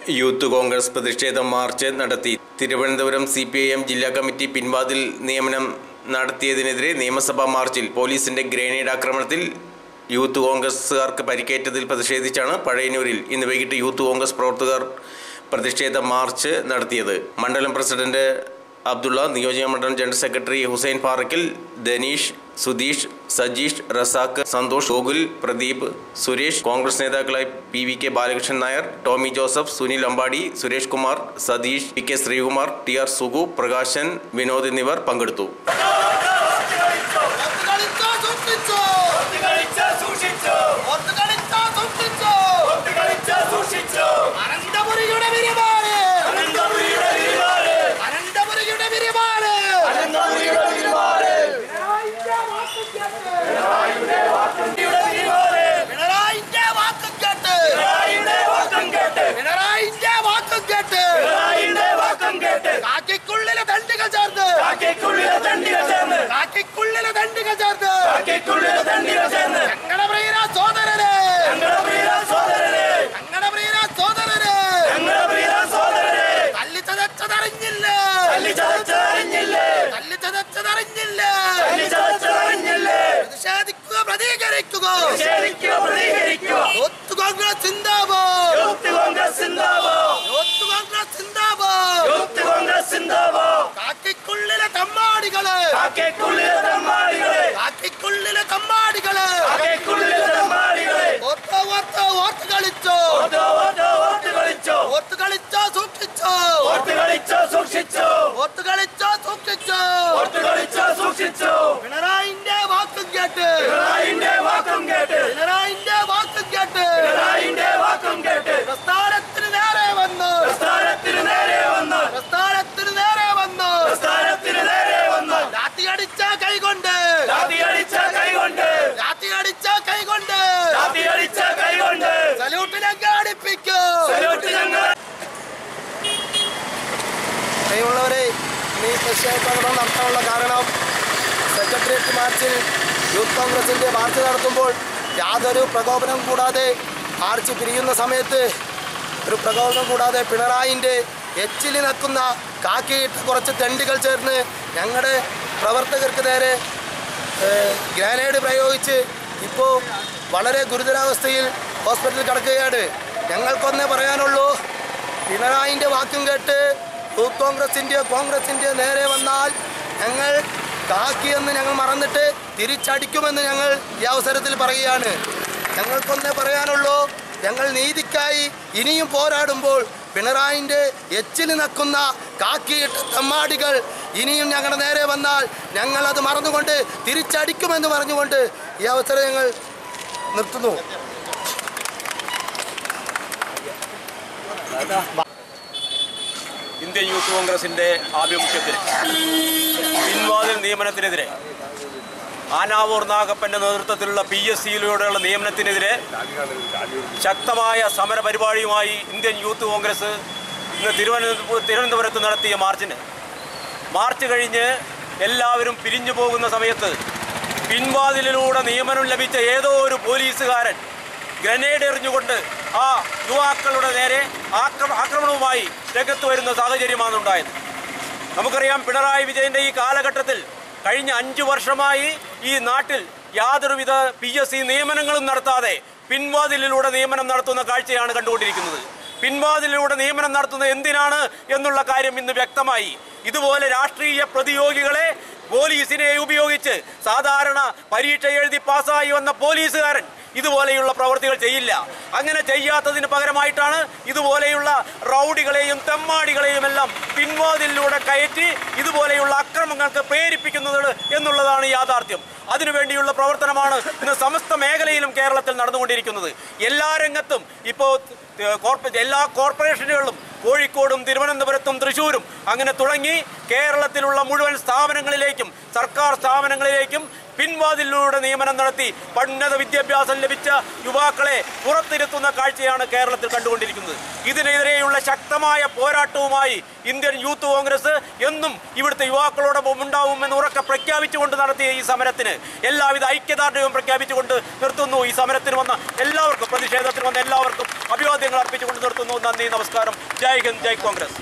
youth Congress പ്രതിഷേധ march നടത്തി Thiruvananthapuram C P I M ജില്ലാ കമ്മിറ്റി പിൻവാതിൽ നിയമനം നടത്തിയതിനെതിരെ നിയമസഭാ മാർച്ചിൽ പോലീസിന്റെ ഗ്രനേഡ് ആക്രമണത്തിൽ യൂത്ത് കോൺഗ്രസുകാർക്ക് പരിക്കേറ്റതിൽ പ്രതിഷേധിച്ചാണ് പഴയന്നൂരിൽ ഇന്ന് വൈകിട്ട് യൂത്ത് കോൺഗ്രസ് പ്രവർത്തകർ പ്രതിഷേധ മാർച്ച് നടത്തിയത് മണ്ഡലം പ്രസിഡന്റ് അബ്ദുള്ള നിയോജക മണ്ഡലം ജനറൽ സെക്രട്ടറി ഹുസൈൻ പാറക്കിൽ ധനീഷ് സുധീഷ് സജീഷ് റസാഖ് സന്തോഷ് ഗോകുൽ പ്രദീപ് സുരേഷ് കോൺഗ്രസ് നേതാക്കളായ P V K Balakrishnan Nair Tomy Joseph Sunil Ambadi Suresh Kumar Satheesh P K Sreekumar T R Sugu Prakashan Vinod എന്നിവർ പങ്കെടുത്തു ഒത്തുകളിച്ചോ സൂക്ഷിച്ചോ ഒത്തുകളിച്ചോ സൂക്ഷിച്ചോ അനന്തപുരിയുടെ വിരിവാണ് അനന്തപുരിയുടെ വിരിവാണ് പിണറായിന്റെ വാക്കും കേട്ട് പിണറായിന്റെ വാക്കും കേട്ട് കാക്കിക്കുള്ളിലെ ദണ്ഡികൾ ചേർന്ന് കാക്കിക്കുള്ളിലെ ദണ്ഡികൾ ചേർന്ന് ഞങ്ങളുടെ പ്രിയര സോദരനെ ഞങ്ങളുടെ പ്രിയര സോദരനെ തല്ലി ചതച്ചതറിഞ്ഞില്ല തല്ലി ചതച്ചതറിഞ്ഞില്ല പ്രതിഷേധിക്കുക പ്രതികരിക്കുക യൂത്ത് കോൺഗ്രസ് സിന്ദാബാദ് യൂത്ത് കോൺഗ്രസ് സിന്ദാബാദ് കാക്കിക്കുള്ളിലെ തമ്മാടികള് കാക്കിക്കുള്ളിലെ തമ്മാടികള് ഓർത്ത് ഓർത്ത് ഓർത്ത് കളിച്ചോ ഓർത്ത് കളിച്ചോ സൂക്ഷിച്ചോ ഓർത്ത് കളിച്ചോ സൂക്ഷിച്ചോ പിണറായിന്റെ വാക്കും കേട്ട് പിണറായിന്റെ വാക്കും കേട്ട് പ്രസ്ഥാനത്തിന് നേരെ വന്ന് പ്രസ്ഥാനത്തിന് നേരെ വന്ന് രാത്തി അടിച്ച കൈകൊണ്ട് രാത്തി അടിച്ച കൈകൊണ്ട് സല്യൂട്ട് ഞങ്ങൾ അടിപ്പിക്കൂ പ്രിയമുള്ളവരെ ഈ പ്രതിഷേധ പ്രകടനം നടത്താനുള്ള കാരണം സെക്രട്ടേറിയറ്റ് മാർച്ചിൽ യൂത്ത് കോൺഗ്രസിൻ്റെ മാർച്ച് നടത്തുമ്പോൾ യാതൊരു പ്രകോപനം കൂടാതെ മാർച്ച് പിരിയുന്ന സമയത്ത് ഒരു പ്രകോപനം കൂടാതെ പിണറായിൻ്റെ എച്ചിൽ നിൽക്കുന്ന കാക്കിയിട്ട് കുറച്ച് തെണ്ടികൾ ചേർന്ന് ഞങ്ങളുടെ പ്രവർത്തകർക്ക് നേരെ ഏഹ്, ഗ്രാനേഡ് പ്രയോഗിച്ച് ഇപ്പോൾ വളരെ ഗുരുതരാവസ്ഥയിൽ ഹോസ്പിറ്റലിൽ കിടക്കുകയാണ് ഞങ്ങൾക്കൊന്നേ പറയാനുള്ളൂ പിണറായിൻ്റെ വാക്കും കേട്ട് യൂത്ത് കോൺഗ്രസിൻ്റെ കോൺഗ്രസിൻ്റെ നേരെ വന്നാൽ ഞങ്ങൾ കാക്കിയെന്ന് ഞങ്ങൾ മറന്നിട്ട് തിരിച്ചടിക്കുമെന്ന് ഞങ്ങൾ ഈ അവസരത്തിൽ പറയുകയാണ് ഞങ്ങൾക്കൊന്നേ പറയാനുള്ളൂ ഞങ്ങൾ നീതിക്കായി ഇനിയും പോരാടുമ്പോൾ പിണറായിൻ്റെ എച്ചിൽ നക്കുന്ന കാക്കിയിട്ട തെമ്മാടികൾ ഇനിയും ഞങ്ങളുടെ നേരെ വന്നാൽ ഞങ്ങളത് മറന്നുകൊണ്ട് തിരിച്ചടിക്കുമെന്ന് പറഞ്ഞുകൊണ്ട് ഈ അവസരം ഞങ്ങൾ നിർത്തുന്നു ഇന്ത്യൻ യൂത്ത് കോൺഗ്രസിന്റെ ആഭിമുഖ്യത്തിൽ പിൻവാതിൽ നിയമനത്തിനെതിരെ ആനാവൂർ നാഗപ്പന്റെ നേതൃത്വത്തിലുള്ള പി എസ് സിയിലൂടെയുള്ള നിയമനത്തിനെതിരെ ശക്തമായ സമര പരിപാടിയുമായി ഇന്ത്യൻ യൂത്ത് കോൺഗ്രസ് ഇന്ന് തിരുവനന്തപുരം തിരുവനന്തപുരത്ത് നടത്തിയ മാർച്ചിന് മാർച്ച് കഴിഞ്ഞ് എല്ലാവരും പിരിഞ്ഞു പോകുന്ന സമയത്ത് പിൻവാതിലിലൂടെ നിയമനം ലഭിച്ച ഏതോ ഒരു പോലീസുകാരൻ ഗ്രനേഡ് എറിഞ്ഞുകൊണ്ട് ആ യുവാക്കളുടെ നേരെ ആക്രമ ആക്രമണവുമായി രംഗത്ത് വരുന്ന സാഹചര്യമാണ് ഉണ്ടായത് നമുക്കറിയാം പിണറായി വിജയന്റെ ഈ കാലഘട്ടത്തിൽ കഴിഞ്ഞ അഞ്ചു വർഷമായി ഈ നാട്ടിൽ യാതൊരുവിധ പി എസ് സി നിയമനങ്ങളും നടത്താതെ പിൻവാതിലിലൂടെ നിയമനം നടത്തുന്ന കാഴ്ചയാണ് കണ്ടുകൊണ്ടിരിക്കുന്നത് പിൻവാതിലിലൂടെ നിയമനം നടത്തുന്നത് എന്തിനാണ് എന്നുള്ള കാര്യം ഇന്ന് വ്യക്തമായി ഇതുപോലെ രാഷ്ട്രീയ പ്രതിയോഗികളെ പോലീസിനെ ഉപയോഗിച്ച് സാധാരണ പരീക്ഷ എഴുതി പാസ്സായി വന്ന പോലീസുകാരൻ ഇതുപോലെയുള്ള പ്രവൃത്തികൾ ചെയ്യില്ല അങ്ങനെ ചെയ്യാത്തതിന് പകരമായിട്ടാണ് ഇതുപോലെയുള്ള റൗഡികളെയും തെമ്മാടികളെയും എല്ലാം പിൻവാതിലൂടെ കയറ്റി ഇതുപോലെയുള്ള അക്രമങ്ങൾക്ക് പ്രേരിപ്പിക്കുന്നത് എന്നുള്ളതാണ് യാഥാർത്ഥ്യം അതിനുവേണ്ടിയുള്ള പ്രവർത്തനമാണ് ഇന്ന് സമസ്ത മേഖലയിലും കേരളത്തിൽ നടന്നുകൊണ്ടിരിക്കുന്നത് എല്ലാ രംഗത്തും ഇപ്പോൾ കോർപ്പ എല്ലാ കോർപ്പറേഷനുകളിലും കോഴിക്കോടും തിരുവനന്തപുരത്തും തൃശ്ശൂരും അങ്ങനെ തുടങ്ങി കേരളത്തിലുള്ള മുഴുവൻ സ്ഥാപനങ്ങളിലേക്കും സർക്കാർ സ്ഥാപനങ്ങളിലേക്കും പിൻവാതിലൂടെ നിയമനം നടത്തി ഉന്നത വിദ്യാഭ്യാസം ലഭിച്ച യുവാക്കളെ പുറത്തിരുത്തുന്ന കാഴ്ചയാണ് കേരളത്തിൽ കണ്ടുകൊണ്ടിരിക്കുന്നത് ഇതിനെതിരെയുള്ള ശക്തമായ പോരാട്ടവുമായി ഇന്ത്യൻ യൂത്ത് കോൺഗ്രസ് എന്നും ഇവിടുത്തെ യുവാക്കളോടൊപ്പം ഉണ്ടാവുമെന്ന് ഉറക്കെ പ്രഖ്യാപിച്ചുകൊണ്ട് നടത്തിയ ഈ സമരത്തിന് എല്ലാവിധ ഐക്യദാർഢ്യവും പ്രഖ്യാപിച്ചുകൊണ്ട് നിർത്തുന്നു ഈ സമരത്തിന് വന്ന എല്ലാവർക്കും പ്രതിഷേധത്തിന് വന്ന എല്ലാവർക്കും അഭിവാദ്യങ്ങൾ അർപ്പിച്ചുകൊണ്ട് നിർത്തുന്നു നന്ദി നമസ്കാരം ജയ് ഹിന്ദ് ജയ് കോൺഗ്രസ്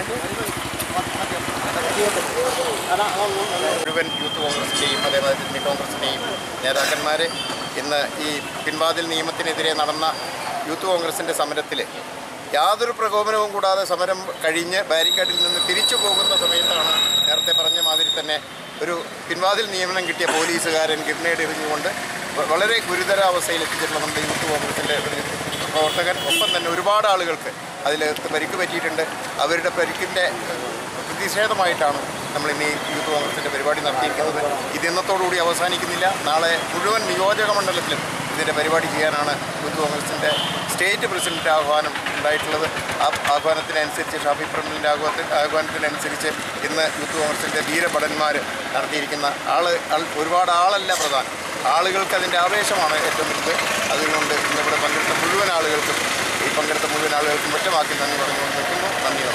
മുഴുവൻ യൂത്ത് കോൺഗ്രസിൻ്റെയും അതേപോലെ തന്നെ കോൺഗ്രസിൻ്റെയും നേതാക്കന്മാർ ഇന്ന് ഈ പിൻവാതിൽ നിയമത്തിനെതിരെ നടന്ന യൂത്ത് കോൺഗ്രസിൻ്റെ സമരത്തിൽ യാതൊരു പ്രകോപനവും കൂടാതെ സമരം കഴിഞ്ഞ് ബാരിക്കേഡിൽ നിന്ന് തിരിച്ചു പോകുന്ന സമയത്താണ് നേരത്തെ പറഞ്ഞ മാതിരി തന്നെ ഒരു പിൻവാതിൽ നിയമനം കിട്ടിയ പോലീസുകാരൻ ഗ്രനേഡ് എറിഞ്ഞുകൊണ്ട് വ- വളരെ ഗുരുതരാവസ്ഥയിൽ എത്തിച്ചിട്ടുള്ള നമ്മുടെ യൂത്ത് കോൺഗ്രസിൻ്റെ ഒരു പ്രവർത്തകൻ ഒപ്പം തന്നെ ഒരുപാട് ആളുകൾക്ക് അതിൽ പരിക്ക് പറ്റിയിട്ടുണ്ട് അവരുടെ പരിക്കിൻ്റെ പ്രതിഷേധമായിട്ടാണ് നമ്മൾ ഇന്ന് ഈ യൂത്ത് കോൺഗ്രസിൻ്റെ പരിപാടി നടത്തിയിരിക്കുന്നത് ഇത് ഇന്നത്തോടുകൂടി അവസാനിക്കുന്നില്ല നാളെ മുഴുവൻ നിയോജക മണ്ഡലത്തിലും ഇതിൻ്റെ പരിപാടി ചെയ്യാനാണ് യൂത്ത് കോൺഗ്രസിൻ്റെ സ്റ്റേറ്റ് പ്രസിഡന്റ് ആഹ്വാനം ഉണ്ടായിട്ടുള്ളത് ആ ആഹ്വാനത്തിനനുസരിച്ച് ഷാഫി പ്രമിലിൻ്റെ ആഹ്വാനത്തിൽ ആഹ്വാനത്തിനനുസരിച്ച് ഇന്ന് യൂത്ത് കോൺഗ്രസിൻ്റെ ധീരഭടന്മാർ നടത്തിയിരിക്കുന്ന ആള് ആൾ ഒരുപാട് ആളല്ല പ്രധാനം ആളുകൾക്ക് അതിൻ്റെ ആവേശമാണ് ഏറ്റവും വലുത് അതുകൊണ്ട് ഇന്നിവിടെ പങ്കെടുത്ത മുഴുവൻ ആളുകൾക്കും ഈ പങ്കെടുത്ത മുഴുവൻ ആളുകൾക്കും ഒറ്റ വാക്കിൽ നന്ദി പറഞ്ഞുകൊണ്ട് നിൽക്കുന്നു നന്ദി